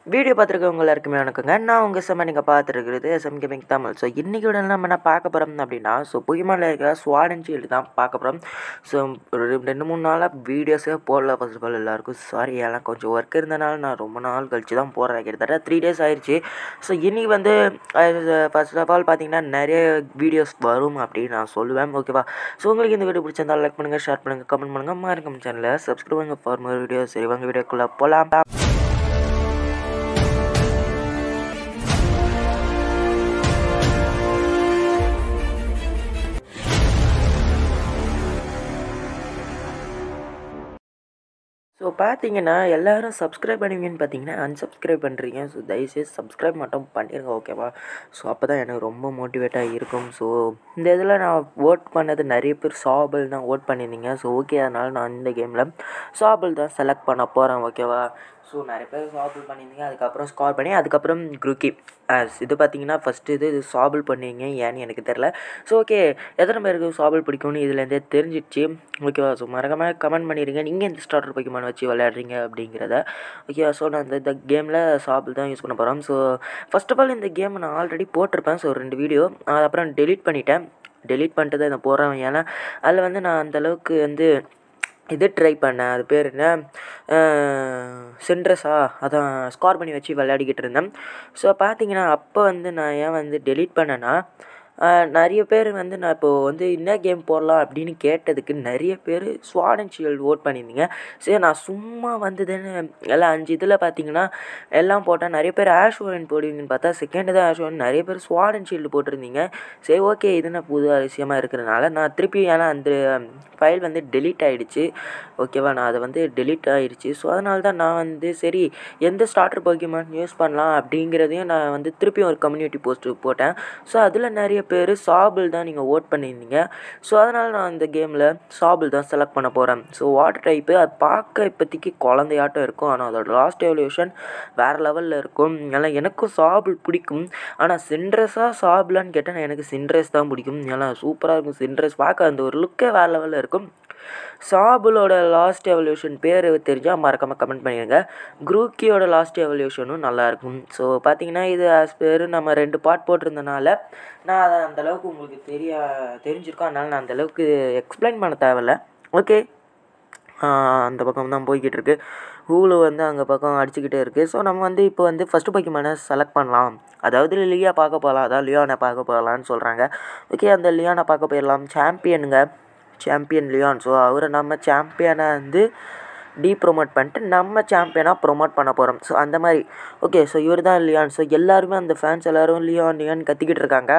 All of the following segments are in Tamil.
வீடியோ பார்த்துருக்கவங்க எல்லாருக்குமே வணக்கங்க நான் உங்கள் செம்ம நீங்கள் பார்த்துருக்கிறது எஸ்எம் கேமிங் தமிழ் ஸோ இன்றைக்கி நம்ம என்ன பார்க்க போகிறோம் அப்படின்னா ஸோ புகிமானில் இருக்கிற ஸ்வாடன் ஷீல்டு தான் பார்க்க போகிறோம் ஸோ ஒரு ரெண்டு மூணு நாளாக வீடியோஸே போடல ஃபர்ஸ்ட் ஆஃப் ஆல் எல்லாருக்கும் சாரி எல்லாம் கொஞ்சம் ஒர்க் இருந்தனால நான் ரொம்ப நாள் கழிச்சு தான் போடுறேன் கிட்டத்தட்ட த்ரீ டேஸ் ஆயிடுச்சு ஸோ இன்றைக்கி வந்து ஃபர்ஸ்ட் ஆஃப் ஆல் பார்த்தீங்கன்னா நிறைய வீடியோஸ் வரும் அப்படின்னு நான் சொல்லுவேன் ஓகேவா ஸோ உங்களுக்கு இந்த வீடியோ பிடிச்சிருந்தா லைக் பண்ணுங்கள் ஷேர் பண்ணுங்கள் கமெண்ட் பண்ணுங்கள் மாறுக்கம் சேனலை சப்ஸ்கிரைப் பண்ணுங்கள் ஃபார் மோர் வீடியோ சரி வாங்க வீடியோக்குள்ளே போகலாம் ஸோ பார்த்தீங்கன்னா எல்லோரும் சப்ஸ்கிரைப் பண்ணுவீங்கன்னு பார்த்தீங்கன்னா unsubscribe பண்ணுறீங்க ஸோ தயவுசெய்து சப்ஸ்கிரைப் மட்டும் பண்ணிடுங்க ஓகேவா ஸோ அப்போ தான் எனக்கு ரொம்ப மோட்டிவேட்டாக இருக்கும் ஸோ இந்த இதில் நான் ஓட் பண்ணது நிறைய பேர் சாபிள் தான் ஓட் பண்ணியிருந்தீங்க ஸோ ஓகே அதனால் நான் இந்த கேமில் சாபிள் தான் செலக்ட் பண்ண போகிறேன் ஓகேவா ஸோ நிறைய பேர் சாபிள் பண்ணியிருந்தீங்க அதுக்கப்புறம் ஸ்கார் பண்ணி அதுக்கப்புறம் குரூக்கி இது பார்த்தீங்கன்னா ஃபஸ்ட்டு இது இது சாபிள் பண்ணுவீங்க ஏன்னு எனக்கு தெரில ஸோ ஓகே எத்தனை பேருக்கு சாபிள் பிடிக்கும்னு இதுலேருந்தே தெரிஞ்சிடுச்சு ஓகேவா ஸோ மறக்காமல் கமெண்ட் பண்ணிடுங்க நீங்கள் எந்த ஸ்டார்டர் பொக்கிமான் வச்சு விளையாடுறீங்க அப்படிங்கிறத ஓகேவா ஸோ நான் இந்த இந்த கேமில் சாபிள் தான் யூஸ் பண்ண போகிறோம் ஸோ ஃபஸ்ட் ஆஃப் ஆல் இந்த கேம் நான் ஆல்ரெடி போட்டிருப்பேன் ஸோ ரெண்டு வீடியோ அப்புறம் டெலீட் பண்ணிட்டேன் டெலீட் பண்ணிட்டு தான் இதை போடுறேன் ஏன்னா அதில் வந்து நான் அந்தளவுக்கு வந்து இது ட்ரை பண்ணேன் அது பேர் என்ன சென்ட்ரஸா அதான் ஸ்கார் பண்ணி வச்சு விளையாடிக்கிட்டு இருந்தேன் ஸோ பார்த்தீங்கன்னா அப்போ வந்து நான் ஏன் வந்து டெலீட் பண்ணேன்னா நிறைய பேர் வந்து நான் இப்போது வந்து என்ன கேம் போடலாம் அப்படின்னு கேட்டதுக்கு நிறைய பேர் ஸ்வாடன் ஷீல்டு ஓட் பண்ணியிருந்தீங்க சரி நான் சும்மா வந்ததுன்னு எல்லாம் அஞ்சு இதில் பார்த்தீங்கன்னா எல்லாம் போட்டேன் நிறைய பேர் ஆஷ்வோன் போடுவீங்கன்னு பார்த்தா செகண்டு தான் ஆஷ்வோன் நிறைய பேர் ஸ்வாடன் ஷீல்டு போட்டிருந்தீங்க சரி ஓகே இது நான் புது அதிசயமாக இருக்கிறனால நான் திருப்பி ஏன்னா அந்த ஃபைல் வந்து டெலீட் ஆகிடுச்சு ஓகேவா நான் அதை வந்து டெலீட் ஆகிடுச்சு ஸோ அதனால தான் நான் வந்து சரி எந்த ஸ்டார்டர் போக்கிமான் யூஸ் பண்ணலாம் அப்படிங்கிறதையும் நான் வந்து திருப்பியும் ஒரு கம்யூனிட்டி போஸ்ட்டு போட்டேன் ஸோ அதில் நிறைய பேர் சாபிள் தான் நீங்கள் ஓட் பண்ணியிருந்தீங்க ஸோ அதனால் நான் இந்த கேமில் சாபிள் தான் செலக்ட் பண்ண போகிறேன் ஸோ வாட்டர் டைப்பு அது பார்க்க இப்போதைக்கு குழந்தையாட்டம் இருக்கும் ஆனால் அதோட லாஸ்ட் எவல்யூஷன் வேறு லெவலில் இருக்கும் ஏன்னா எனக்கும் சாபிள் பிடிக்கும் ஆனால் சின்ட்ரஸாக சாபிளான்னு கேட்டால் எனக்கு சின்ட்ரஸ் தான் பிடிக்கும் ஏன்னா சூப்பராக இருக்கும் சின்ட்ரஸ் பார்க்க அந்த ஒரு லுக்கே வேறு லெவலில் இருக்கும் சாபுலோட லாஸ்ட் எவல்யூஷன் பேர் தெரிஞ்சால் மறக்காமல் கமெண்ட் பண்ணிடுங்க குரூக்கியோட லாஸ்ட் எவல்யூஷனும் நல்லாயிருக்கும் ஸோ பார்த்தீங்கன்னா இது ஆஸ் பேர் நம்ம ரெண்டு பார்ட் போட்டிருந்தனால நான் அதை அந்தளவுக்கு உங்களுக்கு தெரிய தெரிஞ்சிருக்கோம் அதனால் நான் அந்தளவுக்கு எக்ஸ்பிளைன் பண்ண தேவையில்ல ஓகே அந்த பக்கம் தான் போய்கிட்டு இருக்கு ஹூலு வந்து அங்கே பக்கம் அடிச்சுக்கிட்டே இருக்குது ஸோ நம்ம வந்து இப்போ வந்து ஃபஸ்ட்டு பொக்கிமானை செலக்ட் பண்ணலாம் அதாவது லியா பார்க்க போகலாம் அதான் லியோனை பார்க்க போகலான்னு சொல்கிறாங்க ஓகே அந்த லியோனை பார்க்க போயிடலாம் சாம்பியனுங்க சாம்பியன் லியான் ஸோ அவரை நம்ம சாம்பியனை வந்து டீ ப்ரொமோட் பண்ணிட்டு நம்ம சாம்பியனாக ப்ரொமோட் பண்ண போகிறோம் ஸோ அந்த மாதிரி ஓகே ஸோ இவர் தான் லியான் ஸோ எல்லாருமே அந்த ஃபேன்ஸ் எல்லோரும் லியான் லியான் கத்திக்கிட்டு இருக்காங்க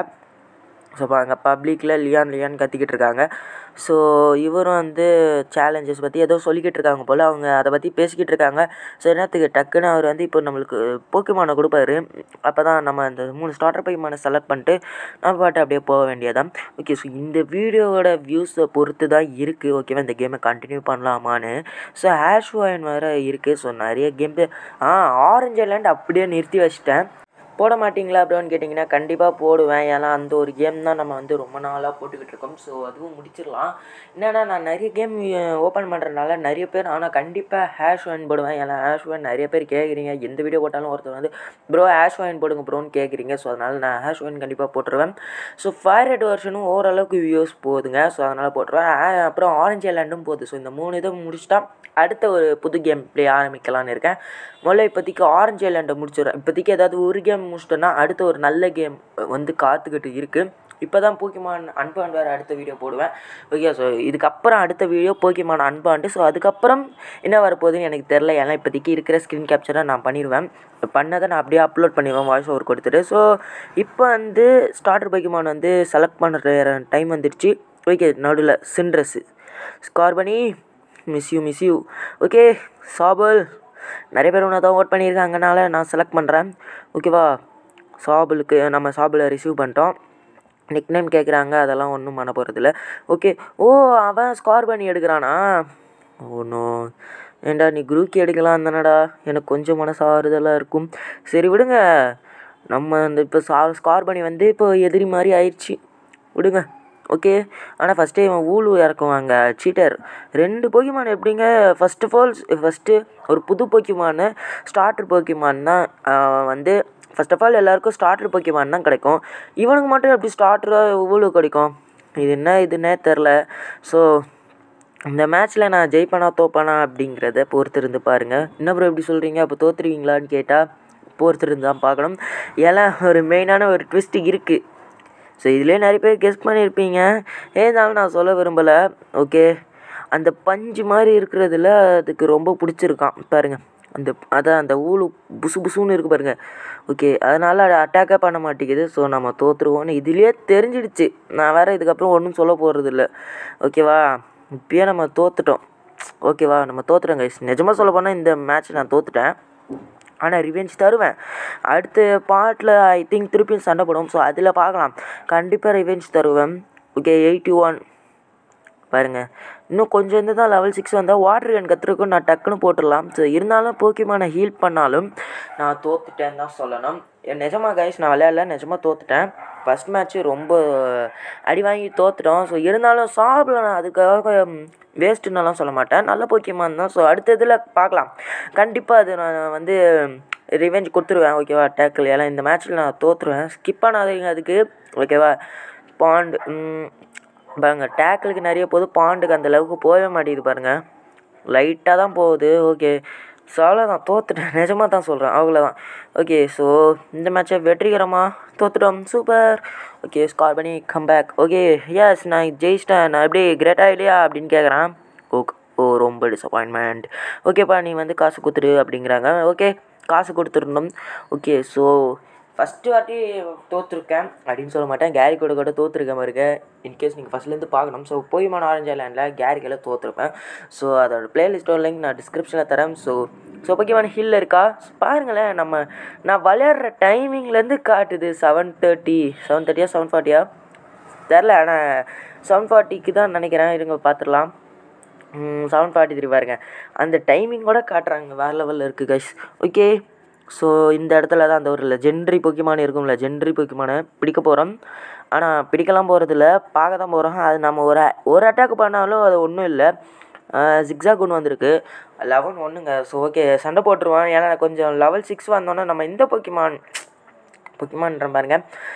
ஸோ அங்கே பப்ளிக்கில் லியான் லியான் கத்திக்கிட்டு இருக்காங்க ஸோ இவரும் வந்து சேலஞ்சஸ் பற்றி ஏதோ சொல்லிக்கிட்டு இருக்காங்க போல் அவங்க அதை பற்றி பேசிக்கிட்டு இருக்காங்க ஸோ என்னத்துக்கு டக்குன்னு அவர் வந்து இப்போ நம்மளுக்கு போக்கிமானை கொடுப்பாரு அப்போ தான் நம்ம அந்த மூணு ஸ்டார்டர் போக்கிமானை செலக்ட் பண்ணிட்டு நம்ம பாட்டு அப்படியே போக வேண்டியதான் ஓகே ஸோ இந்த வீடியோவோட வியூஸை பொறுத்து தான் இருக்குது ஓகேவா இந்த கேமை கண்டினியூ பண்ணலாமான்னு ஸோ ஹேஷ் வாயின் வேறு இருக்குது ஸோ நிறைய கேம் ஆ ஆரஞ்சு ஐலாண்ட் அப்படியே நிறுத்தி வச்சிட்டேன் போட மாட்டிங்களா அப்படின்னு கேட்டிங்கன்னா கண்டிப்பாக போடுவேன் ஏன்னா அந்த ஒரு கேம் தான் நம்ம வந்து ரொம்ப நாளாக போட்டுக்கிட்டு இருக்கோம் ஸோ அதுவும் முடிச்சிடலாம் என்னென்னா நான் நிறைய கேம் ஓப்பன் பண்ணுறதுனால நிறைய பேர் ஆனால் கண்டிப்பாக ஹேஷ் வாயின் போடுவேன் ஏன்னா ஹேஷ் வாயின் நிறைய பேர் கேட்குறீங்க எந்த வீடியோ போட்டாலும் ஒருத்தர் வந்து ப்ரோ ஹேஷ் வாயின் போடுங்க ப்ரோன்னு கேட்குறீங்க ஸோ அதனால் நான் ஹேஷ் வாயின் கண்டிப்பாக போட்டுருவேன் ஸோ ஃபயர் ரெட் வெர்ஷனும் ஓரளவுக்கு வியூஸ் போகுதுங்க ஸோ அதனால் போட்டுருவேன் அப்புறம் ஆரஞ்சு ஐலாண்டும் போகுது ஸோ இந்த மூணு இதை முடிச்சுட்டா அடுத்த ஒரு புது கேம் ப்ளே ஆரம்பிக்கலான்னு இருக்கேன் முதல்ல இப்போதைக்கு ஆரஞ்சு ஐலாண்டை முடிச்சிடுறேன் இப்போதைக்கு ஏதாவது ஒரு கேம் முடிச்சிட்டோன்னா அடுத்த ஒரு நல்ல கேம் வந்து காத்துக்கிட்டு இருக்குது இப்போ தான் போக்கிமான் அன்பாண்ட் வேறு அடுத்த வீடியோ போடுவேன் ஓகே ஸோ இதுக்கப்புறம் அடுத்த வீடியோ போக்கிமான் அன்பாண்டு ஸோ அதுக்கப்புறம் என்ன வரப்போகுதுன்னு எனக்கு தெரில ஏன்னா இப்போதைக்கு இருக்கிற ஸ்க்ரீன் கேப்சரை நான் பண்ணிடுவேன் பண்ணதை நான் அப்படியே அப்லோட் பண்ணிடுவேன் வாய்ஸ் ஓவர் கொடுத்துட்டு ஸோ இப்போ வந்து ஸ்டார்டர் போக்கிமான் வந்து செலக்ட் பண்ணுற டைம் வந்துடுச்சு ஓகே நடுவில் சின்ட்ரஸ்ஸு ஸ்கார் பண்ணி miss you miss you okay சாபல் நிறைய பேர் ஒன்றா தான் ஓட் பண்ணியிருக்காங்கனால நான் செலக்ட் பண்ணுறேன் ஓகேவா சாபலுக்கு நம்ம சாபிளை ரிசீவ் பண்ணிட்டோம் நிக் நேம் கேட்குறாங்க அதெல்லாம் ஒன்றும் பண்ண போகிறதில்ல ஓகே ஓ அவன் ஸ்கார் பண்ணி எடுக்கிறானா ஒன்றும் ஏண்டா நீ குரூக்கி எடுக்கலாம் தானடா எனக்கு கொஞ்சம் மனசு ஆறுதலாக இருக்கும் சரி விடுங்க நம்ம அந்த இப்போ சா ஸ்கார் பண்ணி வந்து இப்போ எதிரி மாதிரி ஆயிடுச்சு விடுங்க ஓகே ஆனால் ஃபஸ்ட்டே இவன் ஊழு இறக்குவாங்க சீட்டர் ரெண்டு போக்கிமான் எப்படிங்க ஃபஸ்ட் ஆஃப் ஆல் ஃபஸ்ட்டு ஒரு புது போக்கிமான் ஸ்டார்டர் போக்கிமான் தான் ஆஹ் வந்து ஃபஸ்ட் ஆஃப் ஆல் எல்லாருக்கும் ஸ்டார்டர் போக்கிமான் தான் கிடைக்கும் இவனுக்கு மட்டும் எப்படி ஸ்டார்டராக ஊழு கிடைக்கும் இது என்ன இதுன்னே தெரில ஸோ இந்த மேட்ச்சில் நான் ஜெயிப்பேனா தோப்பேனா அப்படிங்கிறத பொறுத்திருந்து பாருங்கள் என்ன ப்ரோ எப்படி சொல்கிறீங்க அப்போ தோத்துருவீங்களான்னு கேட்டால் பொறுத்திருந்து தான் பார்க்கணும் ஏன்னா ஒரு மெயினான ஒரு ட்விஸ்ட் இருக்குது ஸோ இதுலேயே நிறைய பேர் கெஸ் பண்ணியிருப்பீங்க ஏதாலும் நான் சொல்ல விரும்பலை ஓகே அந்த பஞ்சு மாதிரி இருக்கிறதுல அதுக்கு ரொம்ப பிடிச்சிருக்கான் பாருங்க அந்த அதான் அந்த ஊழு புசு புசுன்னு இருக்குது பாருங்க ஓகே அதனால் அது அட்டாக்கே பண்ண மாட்டேங்குது ஸோ நம்ம தோற்றுருவோன்னு இதுலேயே தெரிஞ்சிடுச்சு நான் வேறு இதுக்கப்புறம் ஒன்றும் சொல்ல போகிறது இல்லை ஓகேவா இப்பயே நம்ம தோத்துட்டோம் ஓகேவா நம்ம தோத்துட்டோம் கைஸ் நிஜமாக சொல்ல போனால் இந்த மேட்ச் நான் தோத்துட்டேன் ஆனால் ரிவெஞ்ச் தருவேன் அடுத்த பார்ட்டில் ஐ திங்க் திருப்பியும் சண்டை போடுவோம் ஸோ அதில் பார்க்கலாம் கண்டிப்பாக ரிவெஞ்ச் தருவேன் ஓகே எயிட்டி ஒன் பாருங்கள் இன்னும் கொஞ்சம் இருந்து தான் லெவல் சிக்ஸ் வந்தால் வாட்டர் கன் கற்றுருக்கும் நான் டக்குன்னு போட்டுடலாம் ஸோ இருந்தாலும் போக்கிமான ஹீல் பண்ணாலும் நான் தோத்துட்டேன்னு தான் சொல்லணும் என் நிஜமா கைஸ் நான் விளையாடல நிஜமாக தோத்துட்டேன் ஃபஸ்ட் மேட்ச்சு ரொம்ப அடி வாங்கி தோத்துட்டோம் ஸோ இருந்தாலும் சாப்பிடல நான் அதுக்காக வேஸ்ட்டுன்னெல்லாம் சொல்ல மாட்டேன் நல்ல போக்கியமான் தான் ஸோ அடுத்த இதில் பார்க்கலாம் கண்டிப்பாக அது நான் வந்து ரிவெஞ்ச் கொடுத்துருவேன் ஓகேவா டேக்கிள் எல்லாம் இந்த மேட்ச்சில் நான் தோற்றுருவேன் ஸ்கிப் பண்ணாதீங்க அதுக்கு ஓகேவா பாண்ட் பாருங்க டேக்கிளுக்கு நிறைய போகுது பாண்டுக்கு அந்த அளவுக்கு போகவே மாட்டேங்குது பாருங்கள் லைட்டாக தான் போகுது ஓகே ஸோ அவ்வளோதான் தோத்துட்டேன் நிஜமாக தான் சொல்கிறேன் அவ்வளோதான் ஓகே ஸோ இந்த மேட்சை வெற்றிகரமாக தோத்துட்டோம் சூப்பர் ஓகே ஸ்கார் பண்ணி கம்பேக் ஓகே எஸ் நான் ஜெயிச்சிட்டேன் நான் எப்படி கிரேட்டாக இல்லையா அப்படின்னு கேட்குறான் ஓகே ஓ ரொம்ப டிசப்பாயின்மெண்ட் ஓகேப்பா நீ வந்து காசு கொடுத்துரு அப்படிங்கிறாங்க ஓகே காசு கொடுத்துருந்தோம் ஓகே ஸோ ஃபஸ்ட்டு வாட்டி தோற்றுருக்கேன் அப்படின்னு சொல்ல மாட்டேன் கேரி கூட கூட தோற்றுருக்கேன் பாருங்க இன்கேஸ் நீங்கள் ஃபஸ்ட்லேருந்து பார்க்கணும் ஸோ போய்மான ஆரஞ்சு ஐலாண்டில் கேரிக்கெல்லாம் தோற்றுருப்பேன் ஸோ அதோட பிளேலிஸ்ட்டோட லிங்க் நான் டிஸ்கிரிப்ஷனில் தரேன் ஸோ ஸோ போக்கியமான ஹில் இருக்கா பாருங்களேன் நம்ம நான் விளையாடுற டைமிங்லேருந்து காட்டுது செவன் தேர்ட்டி செவன் தேர்ட்டியா செவன் ஃபார்ட்டியா தெரில ஆனால் செவன் ஃபார்ட்டிக்கு தான் நினைக்கிறேன் இருங்க பார்த்துடலாம் செவன் ஃபார்ட்டி த்ரீ பாருங்க அந்த டைமிங் கூட காட்டுறாங்க வேறு லெவலில் இருக்குது கைஸ் ஓகே ஸோ இந்த இடத்துல தான் அந்த ஒரு லெஜெண்ட்ரி பொக்கிமான் இருக்கும் லெஜெண்ட்ரி பொக்கிமானை பிடிக்க போகிறோம் ஆனால் பிடிக்கலாம் போகிறதில்ல பார்க்க தான் போகிறோம் அது நம்ம ஒரு ஒரு அட்டாக் பண்ணாலும் அது ஒன்றும் இல்லை ஜிக்ஸாக் ஒன்று வந்திருக்கு லெவன் ஒன்றுங்க ஸோ ஓகே சண்டை போட்டுருவான் ஏன்னா கொஞ்சம் லெவல் சிக்ஸ் வந்தோன்னே நம்ம இந்த பொக்கிமான் பொக்கிமான்ற பாருங்க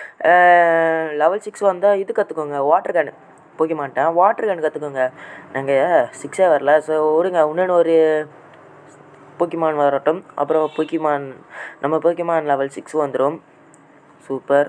லெவல் சிக்ஸ் வந்தால் இது கற்றுக்கோங்க வாட்டர் கேன் பொக்கிமான்ட்டேன் வாட்டர் கேன் கற்றுக்கோங்க நாங்கள் சிக்ஸே வரல ஸோ விடுங்க இன்னொன்று ஒரு போக்கிமான் வரட்டும் அப்புறம் போக்கிமான் நம்ம போக்கிமான் லெவல் சிக்ஸ் வந்துடும் சூப்பர்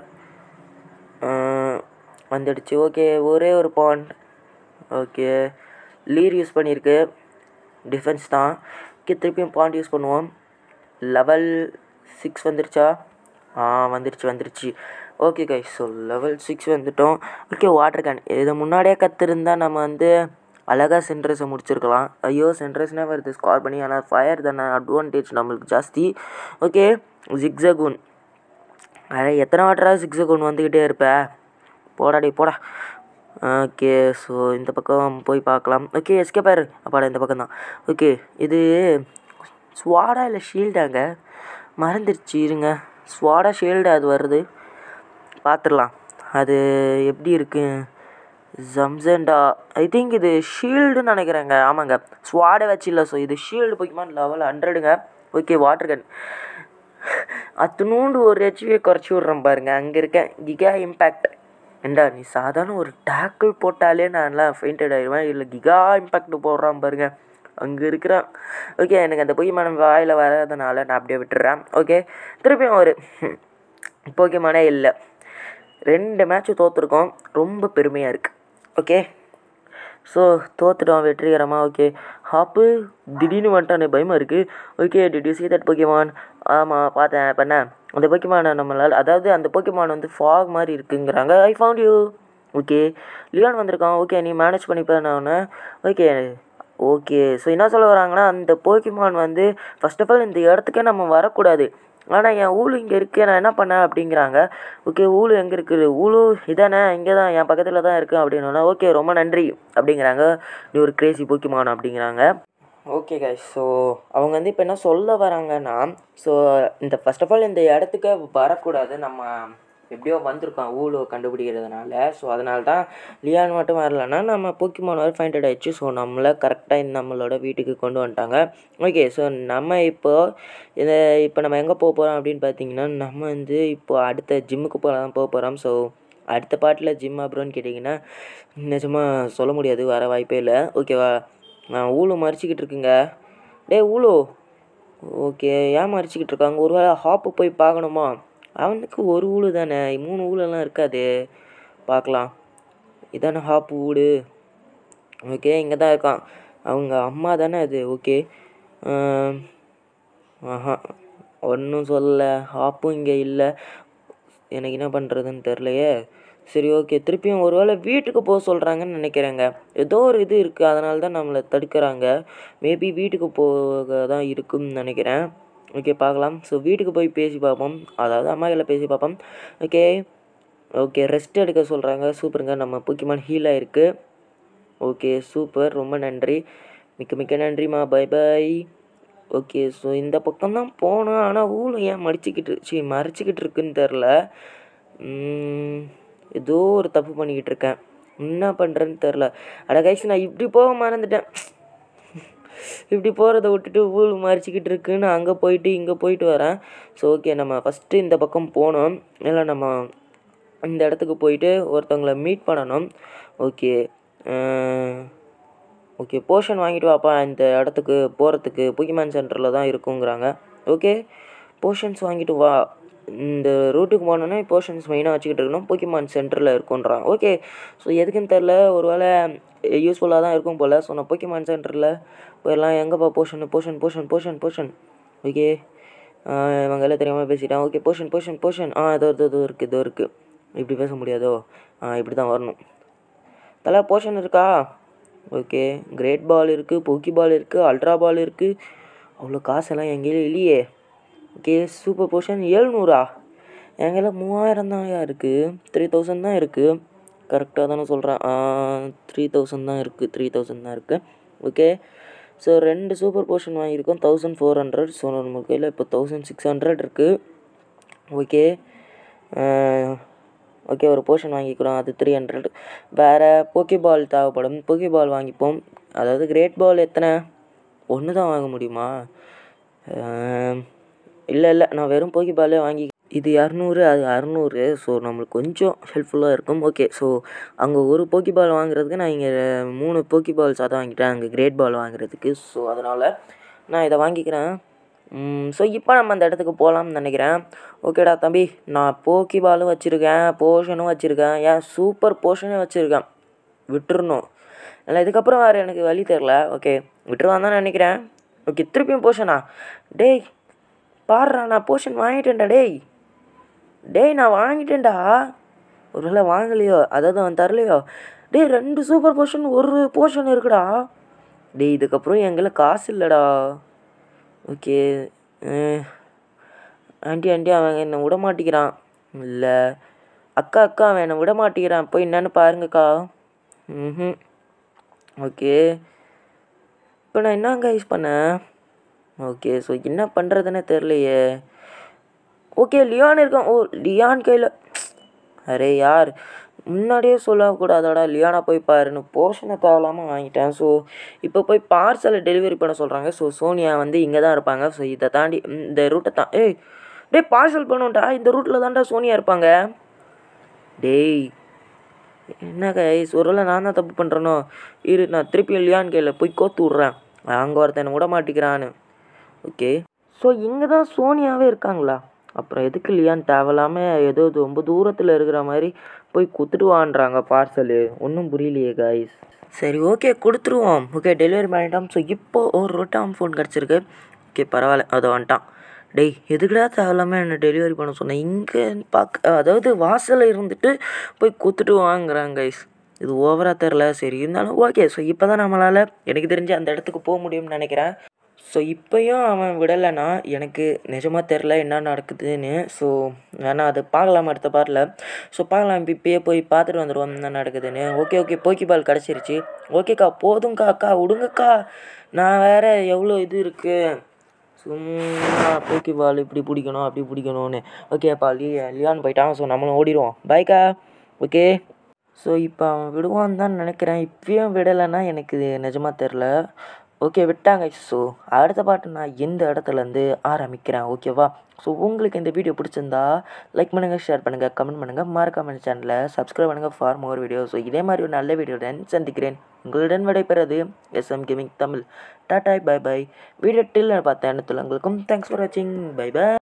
வந்துடுச்சு ஓகே ஒரே ஒரு பாண்ட் ஓகே லீர் யூஸ் பண்ணியிருக்கு டிஃபென்ஸ் தான் ஓகே திருப்பியும் பாண்ட் யூஸ் பண்ணுவோம் லெவல் சிக்ஸ் வந்துருச்சா ஆ வந்துருச்சு வந்துருச்சு okay guys so level six வந்துட்டோம் ஓகே வாட்டர் கேன் இதை முன்னாடியே கற்றுருந்தா நம்ம வந்து அழகாக சென்ட்ரஸை முடிச்சிருக்கலாம் ஐயோ சென்ட்ரஸ்னே வருது ஸ்கார் பண்ணி ஆனால் ஃபயர் தானே அட்வான்டேஜ் நம்மளுக்கு ஜாஸ்தி ஓகே ஜிக்ஸகூன் அட எத்தனை வாட்டரா ஜிக்ஸகூன் வந்துக்கிட்டே இருப்ப போடாடி போடா ஓகே ஸோ இந்த பக்கம் போய் பார்க்கலாம் ஓகே எஸ்கே பாரு அப்பாடா இந்த பக்கம் தான் ஓகே இது ஸ்வாடா இல்லை ஷீல்டாங்க மறந்துடுச்சு இருங்க ஸ்வாடா ஷீல்டு அது வருது பார்த்துடலாம் அது எப்படி இருக்கு ஜம்சண்டா ஐ திங்க் இது ஷீல்டுன்னு நினைக்கிறேங்க ஆமாங்க ஸ்வாடை வச்சு இல்லை ஸோ இது ஷீல்டு போய்க்குமான் லெவல் ஹண்ட்ரடுங்க ஓகே வாட்டர் கன் அத்துணூண்டு ஒரு ஹெச்பியை குறைச்சி விட்றேன் பாருங்க அங்கே இருக்கேன் கிகா இம்பேக்ட் ஏண்டா நீ சாதாரண ஒரு டேக்கிள் போட்டாலே நான்லாம் ஃபெயிண்டட் ஆயிடுவேன் இல்லை கிகா இம்பேக்ட் போடுறான் பாருங்க அங்கே இருக்கிறான் ஓகே எனக்கு அந்த பொய்மானம் வாயில் வராதனால நான் அப்படியே விட்டுறேன் ஓகே திருப்பியும் ஒரு போக்கியமானே இல்லை ரெண்டு மேட்ச்சும் தோற்றுருக்கோம் ரொம்ப பெருமையாக இருக்குது ஓகே ஸோ தோத்துட்டோம் வெற்றிகரமாக ஓகே ஹாப்பு திடீர்னு வந்துட்டானே பயமாக இருக்குது okay did you see that Pokemon ஆமாம் பார்த்தேன் பண்ண அந்த போக்கிமானை நம்மளால் அதாவது அந்த போக்கிமான் வந்து ஃபாக் மாதிரி இருக்குங்கிறாங்க ஐ ஃபவுண்ட் யூ ஓகே லியான் வந்திருக்கான் ஓகே நீ மேனேஜ் பண்ணிப்பேன் நான் ஓகே ஓகே ஸோ என்ன சொல்ல வராங்கன்னா அந்த போக்கிமான் வந்து ஃபர்ஸ்ட் ஆஃப் ஆல் இந்த இடத்துக்கே நம்ம வரக்கூடாது ஆனால் என் ஊழு இங்கே இருக்கே நான் என்ன பண்ணேன் அப்படிங்கிறாங்க ஓகே ஊழு எங்கே இருக்குது ஊழு இதானே இங்கே தான் என் பக்கத்தில் தான் இருக்குது அப்படின்னா ஓகே ரொம்ப நன்றி அப்படிங்கிறாங்க நீ ஒரு கிரேசி போக்கிமான் அப்படிங்கிறாங்க ஓகே கைஸ் ஸோ அவங்க வந்து இப்போ என்ன சொல்ல வராங்கன்னா ஸோ இந்த ஃபர்ஸ்ட் ஆஃப் ஆல் இந்த இடத்துக்கு வரக்கூடாது நம்ம எப்படியோ வந்திருக்கான் ஊழோ கண்டுபிடிக்கிறதுனால ஸோ அதனால தான் லியான் மட்டும் வரலன்னா நம்ம போக்கிமான் வர ஃபைண்டட் ஆயிடுச்சு ஸோ நம்மளை கரெக்டாக நம்மளோட வீட்டுக்கு கொண்டு வந்துட்டாங்க ஓகே ஸோ நம்ம இப்போ இதை இப்போ நம்ம எங்கே போக போகிறோம் அப்படின்னு பார்த்தீங்கன்னா நம்ம வந்து இப்போ அடுத்த ஜிம்முக்கு போக தான் போக போகிறோம் ஸோ அடுத்த பாட்டில் ஜிம் அப்புறம்னு கேட்டிங்கன்னா நிஜமாக சொல்ல முடியாது வர வாய்ப்பே இல்லை ஓகேவா நான் ஊழு மறிச்சிக்கிட்டு இருக்குங்க டேய் ஊழு ஓகே ஏன் மறிச்சிக்கிட்டு இருக்காங்க ஒரு வேளை ஹாப்பு போய் பார்க்கணுமா அவனுக்கு ஒரு ஊழு தானே மூணு ஊழெல்லாம் இருக்காது பார்க்கலாம் இதானே ஹாப்பு வீடு ஓகே இங்கே தான் இருக்கான் அவங்க அம்மா தானே அது ஓகே ஆஹா ஒன்றும் சொல்லலை ஹாப்பும் இங்கே இல்லை எனக்கு என்ன பண்ணுறதுன்னு தெரிலையே சரி ஓகே திருப்பியும் ஒரு வேளை வீட்டுக்கு போக சொல்கிறாங்கன்னு நினைக்கிறேங்க ஏதோ ஒரு இது இருக்குது அதனால தான் நம்மளை தடுக்கிறாங்க மேபி வீட்டுக்கு போக தான் இருக்கும்னு நினைக்கிறேன் ஓகே பார்க்கலாம் ஸோ வீட்டுக்கு போய் பேசி பார்ப்போம் அதாவது அம்மா கையில் பேசி பார்ப்போம் ஓகே ஓகே ரெஸ்ட் எடுக்க சொல்கிறாங்க சூப்பருங்க நம்ம புக்கிமான் ஹீல் ஆயிருக்கு ஓகே சூப்பர் ரொம்ப நன்றி மிக்க மிக்க நன்றிம்மா பை பை ஓகே ஸோ இந்த பக்கம் தான் போனோம் ஆனால் ஊழல் ஏன் மடிச்சிக்கிட்டு சரி மறைச்சிக்கிட்டு இருக்குன்னு தெரில ஏதோ ஒரு தப்பு பண்ணிக்கிட்டு இருக்கேன் என்ன பண்ணுறேன்னு தெரில அட கைஸ் நான் இப்படி போக மறந்துட்டேன் இப்படி போகிறத விட்டுட்டு ஊழ் மறைச்சிக்கிட்டு இருக்குன்னு அங்கே போயிட்டு இங்கே போயிட்டு வரேன் ஸோ ஓகே நம்ம ஃபஸ்ட்டு இந்த பக்கம் போனோம் இல்லை நம்ம இந்த இடத்துக்கு போயிட்டு ஒருத்தவங்கள மீட் பண்ணணும் ஓகே ஓகே போர்ஷன் வாங்கிட்டு வாப்பா இந்த இடத்துக்கு போகிறதுக்கு புக்கிமேன் சென்டரில் தான் இருக்குங்கிறாங்க ஓகே போர்ஷன்ஸ் வாங்கிட்டு வா இந்த ரூட்டுக்கு போனோன்னா போர்ஷன்ஸ் மெயினாக வச்சுக்கிட்டு இருக்கணும் புக்கிமான் சென்டரில் இருக்குன்றான் ஓகே ஸோ எதுக்குன்னு தெரில ஒரு வேளை யூஸ்ஃபுல்லாக தான் இருக்கும் போல் ஸோ நான் புக்கிமான் சென்டரில் போயிடலாம் எங்கேப்பா potion potion potion potion potion okay இவங்க எல்லாம் தெரியாமல் பேசிட்டான் ஓகே போர்ஷன் போர்ஷன் போர்ஷன் ஆ இதோ இதோ இதோ இருக்குது இதோ இருக்குது இப்படி பேச முடியாதோ ஆ இப்படி தான் வரணும் தலை போர்ஷன் இருக்கா ஓகே கிரேட் பால் இருக்குது போக்கி பால் இருக்குது அல்ட்ரா பால் இருக்குது அவ்வளோ காசெல்லாம் எங்கேயும் இல்லையே ஓகே சூப்பர் போர்ஷன் ஏழ்நூறா எங்கெல்லாம் மூவாயிரம் தான் இருக்குது த்ரீ தௌசண்ட் தான் இருக்குது கரெக்டாக தானே சொல்கிறேன் த்ரீ தௌசண்ட் தான் இருக்குது த்ரீ தௌசண்ட் தான் இருக்குது ஓகே ஸோ ரெண்டு சூப்பர் போர்ஷன் வாங்கியிருக்கோம் தௌசண்ட் ஃபோர் ஹண்ட்ரட் ஸோ நம்ம கையில் இப்போ தௌசண்ட் சிக்ஸ் ஹண்ட்ரட் இருக்குது ஓகே ஓகே ஒரு போர்ஷன் வாங்கிக்கிறோம் அது த்ரீ ஹண்ட்ரட் வேறு போக்கி பால் தேவைப்படும் போக்கி பால் வாங்கிப்போம் அதாவது கிரேட் பால் எத்தனை ஒன்று தான் வாங்க முடியுமா இல்லை இல்லை நான் வெறும் போக்கி பாலே வாங்கி இது இரநூறு அது அறநூறு ஸோ நம்மளுக்கு கொஞ்சம் ஹெல்ப்ஃபுல்லாக இருக்கும் ஓகே ஸோ அங்கே ஒரு போக்கி பால் வாங்குறதுக்கு நான் இங்கே மூணு போக்கி பால்ஸ் அதை வாங்கிட்டேன் அங்கே கிரேட் பால் வாங்குறதுக்கு ஸோ அதனால் நான் இதை வாங்கிக்கிறேன் ஸோ இப்போ நம்ம அந்த இடத்துக்கு போகலாம்னு நினைக்கிறேன் ஓகேடா தம்பி நான் போக்கி பாலும் வச்சுருக்கேன் போர்ஷனும் வச்சுருக்கேன் ஏன் சூப்பர் போர்ஷனும் வச்சுருக்கேன் விட்டுறணும் இல்லை இதுக்கப்புறம் வேறு எனக்கு வழி தெரில ஓகே விட்டுருவான் தான் நினைக்கிறேன் ஓகே திருப்பியும் போர்ஷனா டேய் பாடுறா நான் போர்ஷன் வாங்கிட்டேன்டா டேய் டேய் நான் வாங்கிட்டேன்டா ஒருவேளை வாங்கலையோ அதாவது அவன் தரலையோ டேய் ரெண்டு சூப்பர் போர்ஷன் ஒரு போர்ஷன் இருக்குடா டேய் இதுக்கப்புறம் எங்களை காசு இல்லைடா ஓகே ஆண்டி ஆண்டி அவன் என்னை விட மாட்டேங்கிறான் இல்லை அக்கா அக்கா அவன் என்னை விட மாட்டேங்கிறான் போய் என்னன்னு பாருங்கக்கா ம் ஓகே இப்போ நான் என்னங்க யூஸ் பண்ணேன் ஓகே ஸோ என்ன பண்ணுறதுன்னே தெரிலையே ஓகே லியான் இருக்கான் ஓ லியான் கையில் அரே யார் முன்னாடியே சொல்லக்கூடாதாடா லியானா போய் பாருன்னு போர்ஷனை தேவையில்லாமல் வாங்கிட்டேன் ஸோ இப்போ போய் பார்சலை டெலிவரி பண்ண சொல்கிறாங்க ஸோ சோனியா வந்து இங்கே தான் இருப்பாங்க ஸோ இதை தாண்டி இந்த ரூட்டை தான் ஏய் டேய் பார்சல் பண்ணுண்டா இந்த ரூட்டில் தான்டா சோனியா இருப்பாங்க டேய் என்ன கைஸ் ஒருவேளை நான் தான் தப்பு பண்ணுறேனோ இரு நான் திருப்பி லியான் கையில் போய் கோத்து விட்றேன் அங்கே ஒருத்தன் விட மாட்டேங்கிறான்னு ஓகே ஸோ இங்கே தான் சோனியாவே இருக்காங்களா அப்புறம் எதுக்கு லியான் தேவையில்லாமல் ஏதோ ரொம்ப தூரத்தில் இருக்கிற மாதிரி போய் கொடுத்துட்டு வான்றாங்க பார்சலு ஒன்றும் புரியலையே காய்ஸ் சரி ஓகே கொடுத்துருவோம் ஓகே டெலிவரி பண்ணிட்டோம் ஸோ இப்போ ஒரு ரொட்டாம் ஃபோன் கிடச்சிருக்கு ஓகே பரவாயில்ல அதை வந்துட்டான் டேய் எதுக்குடா தேவையில்லாமல் என்னை டெலிவரி பண்ண சொன்னேன் இங்கே பார்க்க அதாவது வாசலில் இருந்துட்டு போய் கொடுத்துட்டு வாங்குறாங்க கைஸ் இது ஓவராக தெரில சரி இருந்தாலும் ஓகே ஸோ இப்போ தான் நம்மளால் எனக்கு தெரிஞ்சு அந்த இடத்துக்கு போக முடியும்னு நினைக்கிறேன் ஸோ இப்போயும் அவன் விடலைன்னா எனக்கு நிஜமாக தெரில என்ன நடக்குதுன்னு ஸோ வேணா அது பார்க்கலாம் அடுத்த பாரில் ஸோ பார்க்கலாம் இப்போ இப்பயே போய் பார்த்துட்டு வந்துடுவோம் என்ன நடக்குதுன்னு ஓகே ஓகே போக்கி பால் கிடச்சிருச்சு ஓகேக்கா போதும்க்கா அக்கா விடுங்கக்கா நான் வேறு எவ்வளோ இது இருக்குது சும்மா போக்கி பால் இப்படி பிடிக்கணும் அப்படி பிடிக்கணும்னு ஓகேப்பா லி லியான் போயிட்டான் ஸோ நம்மளும் ஓடிடுவோம் பாய்க்கா ஓகே ஸோ இப்போ அவன் விடுவான்னு தான் நினைக்கிறேன் இப்பயும் விடலைன்னா எனக்கு நிஜமாக தெரில ஓகே விட்டாங்க ஸோ அடுத்த பாட்டு நான் இந்த இடத்துலேருந்து ஆரம்பிக்கிறேன் ஓகேவா ஸோ உங்களுக்கு இந்த வீடியோ பிடிச்சிருந்தா லைக் பண்ணுங்கள் ஷேர் பண்ணுங்கள் கமெண்ட் பண்ணுங்கள் மறக்காம சேனலை சப்ஸ்கிரைப் பண்ணுங்கள் ஃபார் மோர் வீடியோ ஸோ இதே மாதிரி ஒரு நல்ல வீடியோடன் சந்திக்கிறேன் உங்களுடன் விடைபெறது எஸ்எம் கேமிங் தமிழ் டாட்டாய் பை பை வீடியோ டில் பார்த்த எண்ணத்தில் உங்களுக்கும் தேங்க்ஸ் ஃபார் வாட்சிங் பை பை